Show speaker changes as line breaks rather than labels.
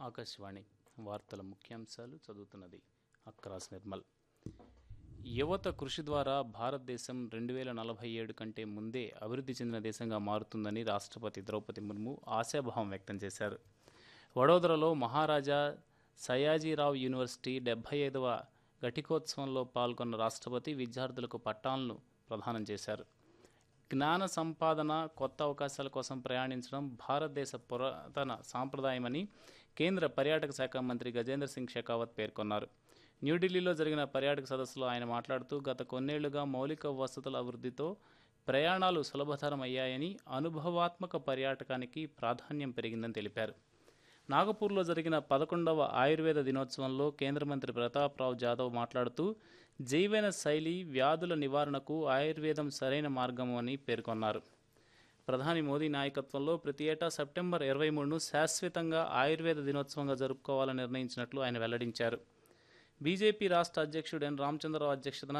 ఆకాశవాణి వార్తల ముఖ్యాంశాలు చదువుతున్నది అక్రాస్ నిర్మల్ యువత కృషి ద్వారా భారతదేశం రెండు వేల నలభై ఏడు కంటే ముందే అభివృద్ధి చెందిన దేశంగా మారుతుందని రాష్ట్రపతి ద్రౌపది ముర్ము ఆశాభావం వ్యక్తం చేశారు వడోదరలో మహారాజా సయాజీరావు యూనివర్సిటీ డెబ్బై ఐదవ ఘటికోత్సవంలో పాల్గొన్న రాష్ట్రపతి విద్యార్థులకు పట్టాలను ప్రదానం చేశారు జ్ఞాన సంపాదన కొత్త అవకాశాల కోసం ప్రయాణించడం భారతదేశ పురాతన సాంప్రదాయమని కేంద్ర పర్యాటక శాఖ మంత్రి గజేంద్ర సింగ్ షెకావత్ పేర్కొన్నారు న్యూఢిల్లీలో జరిగిన పర్యాటక సదస్సులో ఆయన మాట్లాడుతూ గత కొన్నేళ్లుగా మౌలిక వసతుల అభివృద్ధితో ప్రయాణాలు సులభతరం అయ్యాయని అనుభవాత్మక పర్యాటకానికి ప్రాధాన్యం పెరిగిందని తెలిపారు నాగపూర్లో జరిగిన పదకొండవ ఆయుర్వేద దినోత్సవంలో కేంద్ర మంత్రి ప్రతాప్ రావు జాదవ్ మాట్లాడుతూ జీవన శైలి వ్యాధుల నివారణకు ఆయుర్వేదం సరైన మార్గం అని పేర్కొన్నారు ప్రధాని మోదీ నాయకత్వంలో ప్రతి ఏటా సెప్టెంబర్ ఇరవై మూడును శాశ్వతంగా ఆయుర్వేద దినోత్సవంగా జరుపుకోవాలని నిర్ణయించినట్లు ఆయన వెల్లడించారు బీజేపీ రాష్ట్ర అధ్యక్షుడు ఎన్ రామచంద్రరావు అధ్యక్షతన